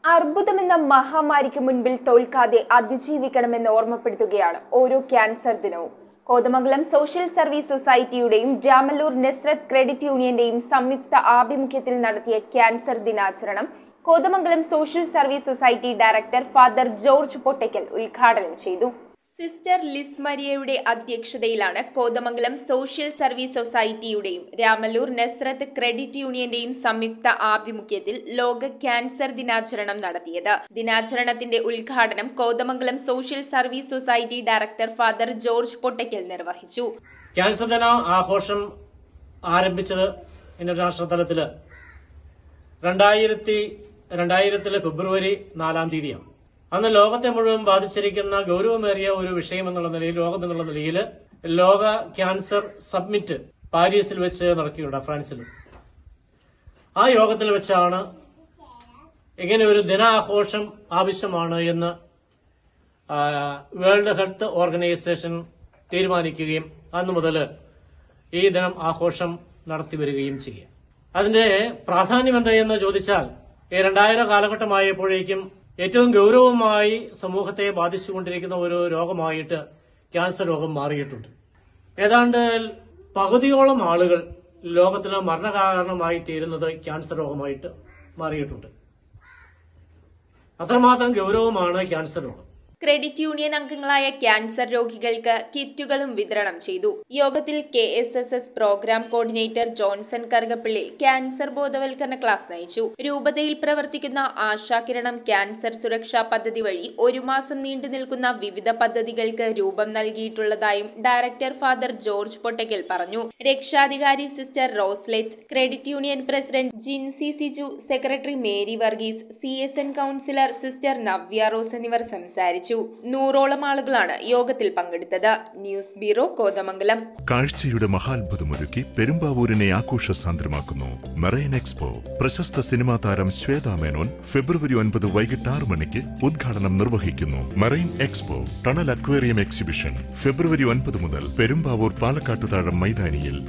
അർബുദമെന്ന മഹാമാരിക്ക് മുൻപിൽ തോൽക്കാതെ അതിജീവിക്കണമെന്ന് ഓർമ്മപ്പെടുത്തുകയാണ് ഓരോ ക്യാൻസർ ദിനവും കോതമംഗലം സോഷ്യൽ സർവീസ് സൊസൈറ്റിയുടെയും രാമല്ലൂർ നെസ്രത്ത് ക്രെഡിറ്റ് യൂണിയന്റെയും സംയുക്ത ആഭിമുഖ്യത്തിൽ നടത്തിയ ക്യാൻസർ ദിനാചരണം Kothamangalam social service society director father George Pottakkal ഉദ്ഘാടനം ചെയ്തു സിസ്റ്റർ ലിസ് മരിയയുടെ അധ്യക്ഷതയിലാണ് കോതമംഗലം സോഷ്യൽ സർവീസ് സൊസൈറ്റിയുടെയും രാമല്ലൂർ നെസ്രത്ത് ക്രെഡിറ്റ് യൂണിയന്റെയും സംയുക്ത ആഭിമുഖ്യത്തിൽ ലോക ക്യാൻസർ ദിനാചരണം നടത്തിയത് ദിനാചരണത്തിന്റെ ഉദ്ഘാടനം Kothamangalam social service society director father George Pottakkal നിർവഹിച്ചു ക്യാൻസർ ദിന ആഘോഷം ആരംഭിച്ചത് ഇന്റർനാഷണൽ തലത്തില് രണ്ടായിരത്തി രണ്ടായിരത്തിലെ ഫെബ്രുവരി നാലാം തീയതിയാണ് അന്ന് ലോകത്തെ മുഴുവൻ ബാധിച്ചിരിക്കുന്ന ഗൗരവമേറിയ ഒരു വിഷയം എന്നുള്ള നിലയിൽ ലോകം എന്നുള്ള നിലയിൽ ലോക ക്യാൻസർ സബ്മിറ്റ് പാരീസിൽ വെച്ച് നടക്കുകയുണ്ട് ഫ്രാൻസിൽ ആ യോഗത്തിൽ വെച്ചാണ് ഇങ്ങനെ ഒരു ദിനാഘോഷം ആവശ്യമാണ് എന്ന് ആ, വേൾഡ് ഹെൽത്ത് ഓർഗനൈസേഷൻ തീരുമാനിക്കുകയും അന്നു മുതൽ ഈ ദിനം ആഘോഷം നടത്തി വരികയും ചെയ്യും അതിന്റെ പ്രാധാന്യം എന്താ എന്ന് ചോദിച്ചാൽ ഈ രണ്ടായിരം കാലഘട്ടമായപ്പോഴേക്കും ഏറ്റവും ഗൗരവമായി സമൂഹത്തെ ബാധിച്ചുകൊണ്ടിരിക്കുന്ന ഒരു രോഗമായിട്ട് ക്യാൻസർ രോഗം മാറിയിട്ടുണ്ട് ഏതാണ്ട് പകുതിയോളം ആളുകൾ ലോകത്തിന് മരണകാരണമായി തീരുന്നത് ക്യാൻസർ രോഗമായിട്ട് മാറിയിട്ടുണ്ട് അത്രമാത്രം ഗൗരവമാണ് ക്യാൻസർ രോഗം ക്രെഡിറ്റ് യൂണിയൻ അംഗങ്ങളായ ക്യാൻസർ രോഗികൾക്ക് കിറ്റുകളും വിതരണം ചെയ്തു യോഗത്തിൽ K S S S program coordinator Johnson Karukappally cancer ബോധവൽക്കരണ ക്ലാസ് നയിച്ചു രൂപതയിൽ പ്രവർത്തിക്കുന്ന ആശാകിരണം ക്യാൻസർ സുരക്ഷാ പദ്ധതി വഴി ഒരു മാസം നീണ്ടു നിൽക്കുന്ന വിവിധ പദ്ധതികൾക്ക് രൂപം നൽകിയിട്ടുള്ളതായും ഡയറക്ടർ ഫാദർ ജോർജ് പൊട്ടയ്ക്കൽ പറഞ്ഞു രക്ഷാധികാരി sister Roslet credit union president Jincy Siju secretary Mary Varghese C S N councillor sister Navya Rose എന്നിവർ സംസാരിച്ചു നൂറോളം ആളുകളാണ് യോഗത്തിൽ പങ്കെടുത്തത് ന്യൂസ് ബ്യൂറോ കോതമംഗലം കാഴ്ചയുടെ മഹാത്ഭുതമൊരുക്കി പെരുമ്പാവൂരിനെ ആഘോഷസാന്ദ്രമാക്കുന്നു മെറൈൻ എക്സ്പോ പ്രശസ്ത സിനിമാ താരം ശ്വേതാ മേനോൻ ഫെബ്രുവരി ഒൻപത് വൈകിട്ട് ആറ് മണിക്ക് ഉദ്ഘാടനം നിർവഹിക്കുന്നു marine expo tunnel aquarium exhibition ഫെബ്രുവരി ഒൻപത് മുതൽ പെരുമ്പാവൂർ പാലക്കാട്ടുതാഴം മൈതാനിയിൽ